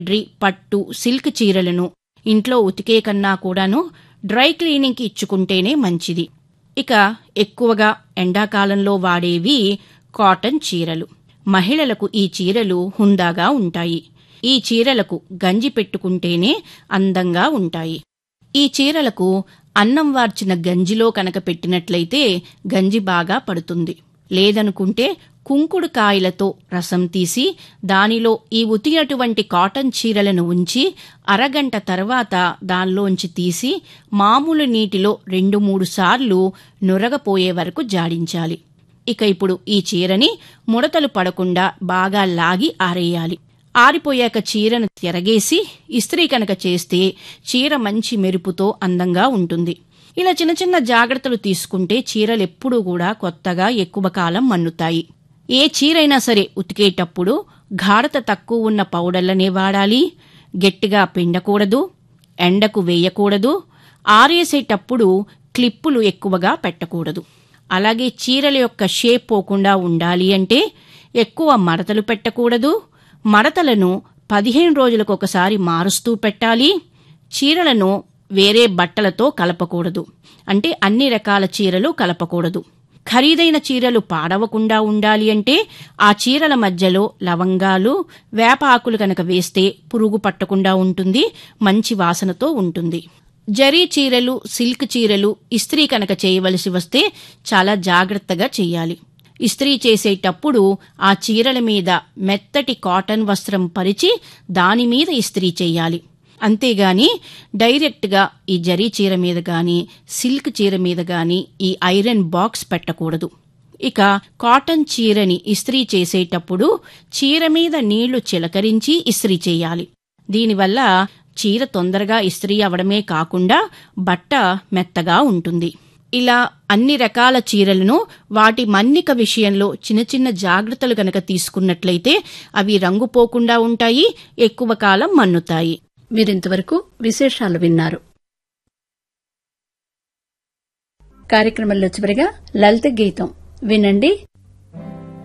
డ్రి పట్టు సిల్క్ చీరలను ఇంట్లో ఉతికే కన్నా కూడాను డ్రై క్లీనింగ్కి ఇచ్చుకుంటేనే మంచిది ఇక ఎక్కువగా ఎండాకాలంలో వాడేవి కాటన్ చీరలు మహిళలకు ఈ చీరలు హుందాగా ఉంటాయి ఈ చీరలకు గంజి పెట్టుకుంటేనే అందంగా ఉంటాయి ఈ చీరలకు అన్నం వార్చిన గంజిలో కనుక పెట్టినట్లయితే గంజి బాగా పడుతుంది లేదనుకుంటే కుంకుడు కాయలతో రసం తీసి దానిలో ఈ ఉతికినటువంటి కాటన్ చీరలను ఉంచి అరగంట తర్వాత దానిలోంచి తీసి మామూలు నీటిలో రెండు మూడు సార్లు నురగపోయే వరకు జాడించాలి ఇక ఇప్పుడు ఈ చీరని ముడతలు పడకుండా బాగా లాగి ఆరేయాలి ఆరిపోయాక చీరను తిరగేసి ఇస్త్రీ కనుక చేస్తే చీర మంచి మెరుపుతో అందంగా ఉంటుంది ఇలా చిన్న చిన్న జాగ్రత్తలు తీసుకుంటే చీరలు ఎప్పుడూ కూడా కొత్తగా ఎక్కువ కాలం మన్నుతాయి ఏ చీరైనా సరే ఉతికేటప్పుడు గాఢత తక్కువ ఉన్న పౌడర్లనే వాడాలి గట్టిగా పిండకూడదు ఎండకు వేయకూడదు ఆరేసేటప్పుడు క్లిప్పులు ఎక్కువగా పెట్టకూడదు అలాగే చీరల యొక్క షేప్ పోకుండా ఉండాలి అంటే ఎక్కువ మడతలు పెట్టకూడదు మడతలను పదిహేను రోజులకు ఒకసారి మారుస్తూ పెట్టాలి చీరలను వేరే బట్టలతో కలపకూడదు అంటే అన్ని రకాల చీరలు కలపకూడదు ఖరీదైన చీరలు పాడవకుండా ఉండాలి అంటే ఆ చీరల మధ్యలో లవంగాలు వేప ఆకులు కనుక వేస్తే పురుగు పట్టకుండా ఉంటుంది మంచి వాసనతో ఉంటుంది జరీ చీరలు సిల్క్ చీరలు ఇస్త్రీ కనుక చేయవలసి వస్తే చాలా జాగ్రత్తగా చెయ్యాలి ఇస్త్రీ చేసేటప్పుడు ఆ చీరల మీద మెత్తటి కాటన్ వస్త్రం పరిచి దాని మీద ఇస్త్రీ చేయాలి అంతేగాని డైరెక్ట్గా ఈ జరీ చీర మీద గాని సిల్క్ చీర మీద గాని ఈ ఐరన్ బాక్స్ పెట్టకూడదు ఇక కాటన్ చీరని ఇస్త్రీ చేసేటప్పుడు చీర మీద నీళ్లు చిలకరించి ఇస్త్రీ చేయాలి దీనివల్ల చీర తొందరగా ఇస్త్రీ అవడమే కాకుండా బట్ట మెత్తగా ఉంటుంది ఇలా అన్ని రకాల చీరలను వాటి మన్నిక విషయంలో చిన్న చిన్న జాగ్రత్తలు గనక తీసుకున్నట్లయితే అవి రంగు పోకుండా ఉంటాయి ఎక్కువ కాలం మన్నుతాయి మీరింతవరకు విశేషాలు విన్నారు కార్యక్రమంలో చివరిగా లలిత గీతం వినండి